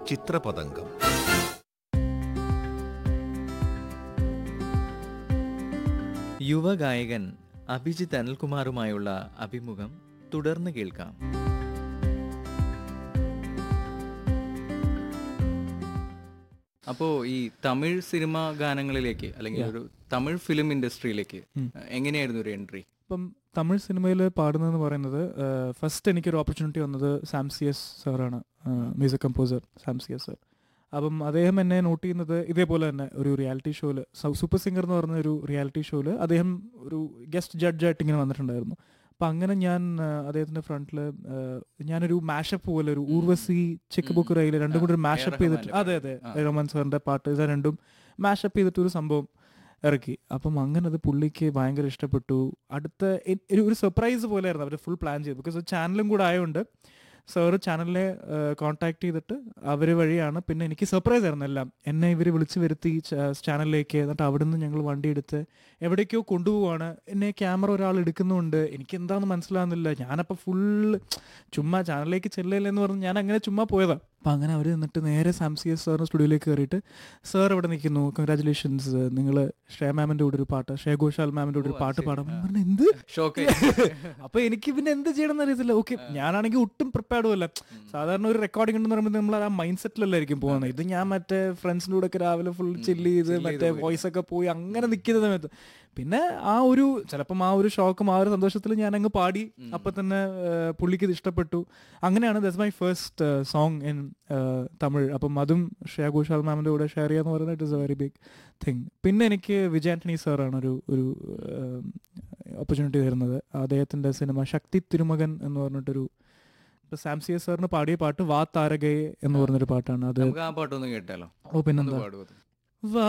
ചിത്രപതംഗം യുവഗായകൻ അഭിജിത്ത് അനിൽകുമാറുമായുള്ള അഭിമുഖം തുടർന്ന് കേൾക്കാം അപ്പോൾ ഈ തമിഴ് സിനിമ ഗാനങ്ങളിലേക്ക് അല്ലെങ്കിൽ ഒരു തമിഴ് ഫിലിം ഇൻഡസ്ട്രിയിലേക്ക് എങ്ങനെയായിരുന്നു ഒരു എൻട്രി ഇപ്പം തമിഴ് സിനിമയിൽ പാടുന്നതെന്ന് പറയുന്നത് ഫസ്റ്റ് എനിക്കൊരു ഓപ്പർച്യൂണിറ്റി വന്നത് സാംസിയസ് സാറാണ് മ്യൂസിക് കമ്പോസർ സാംസിയസ് സാർ അപ്പം അദ്ദേഹം എന്നെ നോട്ട് ചെയ്യുന്നത് ഇതേപോലെ തന്നെ ഒരു റിയാലിറ്റി ഷോയിൽ സൂപ്പർ സിംഗർ എന്ന് പറഞ്ഞ ഒരു റിയാലിറ്റി ഷോയിൽ അദ്ദേഹം ഒരു ഗസ്റ്റ് ജഡ്ജായിട്ട് ഇങ്ങനെ വന്നിട്ടുണ്ടായിരുന്നു അപ്പം അങ്ങനെ ഞാൻ ആ, അദ്ദേഹത്തിന്റെ ഫ്രണ്ടിൽ ഞാനൊരു മാഷപ്പ് പോലെ ഒരു ഊർവശി ചെക്ക് ബുക്ക് റെയിൽ രണ്ടും കൂടി ഒരു മാഷപ്പ് ചെയ്തിട്ട് അതെ അതെ റഹ്മാൻ സാറിന്റെ പാട്ട് ഇത് രണ്ടും മാഷപ്പ് ചെയ്തിട്ട് ഒരു സംഭവം ഇറക്കി അപ്പം അങ്ങനെ അത് പുള്ളിക്ക് ഭയങ്കര ഇഷ്ടപ്പെട്ടു അടുത്ത എ- ഒരു- ഒരു സർപ്രൈസ് പോലെയായിരുന്നു അവർ ഫുൾ പ്ലാൻ ചെയ്തത് ബിക്കോസ് ചാനലും കൂടെ ആയതുകൊണ്ട് സാറ് ചാനലിനെ കോൺടാക്ട് ചെയ്തിട്ട് അവർ വഴിയാണ് പിന്നെ എനിക്ക് സർപ്രൈസ് ആയിരുന്നു എല്ലാം എന്നെ ഇവർ വിളിച്ചു വരുത്തി ചാനലിലേക്ക് എന്നിട്ട് അവിടെ നിന്ന് ഞങ്ങൾ വണ്ടി എടുത്ത് എവിടേക്കോ കൊണ്ടുപോവാണ് എന്നെ ക്യാമറ ഒരാൾ എടുക്കുന്നുണ്ട് എനിക്ക് എന്താണെന്ന് മനസ്സിലാവുന്നില്ല ഞാനപ്പോൾ ഫുൾ ചുമ്മാ ചാനലിലേക്ക് ചെല്ലില്ലെന്ന് പറഞ്ഞ് ഞാൻ അങ്ങനെ ചുമ്മാ പോയതാണ് അപ്പം അങ്ങനെ അവർ നിന്നിട്ട് നേരെ സാംസിയസ് സാറിന് സ്റ്റുഡിയോയിലേക്ക് കയറിയിട്ട് സാർ ഇവിടെ നിൽക്കുന്നു കൺഗ്രാറ്റുലേഷൻസ് നിങ്ങൾ ശ്രേയ മാമിൻ്റെ കൂടെ ഒരു പാട്ട് ശ്രേയ ഘോഷാൽ മാമിൻ്റെ കൂടെ ഒരു പാട്ട് പാടാം ഞാൻ പറഞ്ഞു എന്ത് ഷോക്ക് അപ്പൊ എനിക്ക് പിന്നെ എന്ത് ചെയ്യണമെന്ന് അറിയത്തില്ല ഓക്കെ ഞാനാണെങ്കിൽ ഒട്ടും പ്രിപ്പയർഡും അല്ല സാധാരണ ഒരു റെക്കോർഡിംഗ് ഉണ്ടെന്ന് പറയുമ്പോൾ നമ്മൾ ആ മൈൻഡ് സെറ്റിലല്ലായിരിക്കും പോകുന്നത് ഇത് ഞാൻ മറ്റേ ഫ്രണ്ട്സിൻ്റെ കൂടെ ഒക്കെ രാവിലെ ഫുൾ ചില്ല് ചെയ്ത് മറ്റേ വോയിസ് ഒക്കെ പോയി അങ്ങനെ നിൽക്കുന്ന സമയത്ത് പിന്നെ ആ ഒരു ചിലപ്പം ആ ഒരു ഷോക്കും ആ ഒരു സന്തോഷത്തിൽ ഞാൻ അങ്ങ് പാടി അപ്പൊ തന്നെ ആ, പുള്ളിക്ക് ഇത് ഇഷ്ടപ്പെട്ടു അങ്ങനെയാണ് this my first song in Tamil അപ്പം അതും ശ്രേയ ഘോഷാൽ മാമിന്റെ കൂടെ ഷെയർ ചെയ്യാന്ന് പറയുന്നത് it is a very big thing പിന്നെ എനിക്ക് വിജയ് ആന്റണി സാറാണ് ഒരു ഒരു ഓപ്പർച്യൂണിറ്റി തരുന്നത് അദ്ദേഹത്തിന്റെ സിനിമ ശക്തി തിരുമകൻ എന്ന് പറഞ്ഞിട്ടൊരു ഇപ്പൊ സാംസിയ സാറിന് പാടിയ പാട്ട് വാ താരകയെ എന്ന് പറഞ്ഞൊരു പാട്ടാണ് അത് നമുക്ക് ആ പാട്ടൊന്ന് കേട്ടാലോ ഓ പിന്നെന്താ പാടുക വാ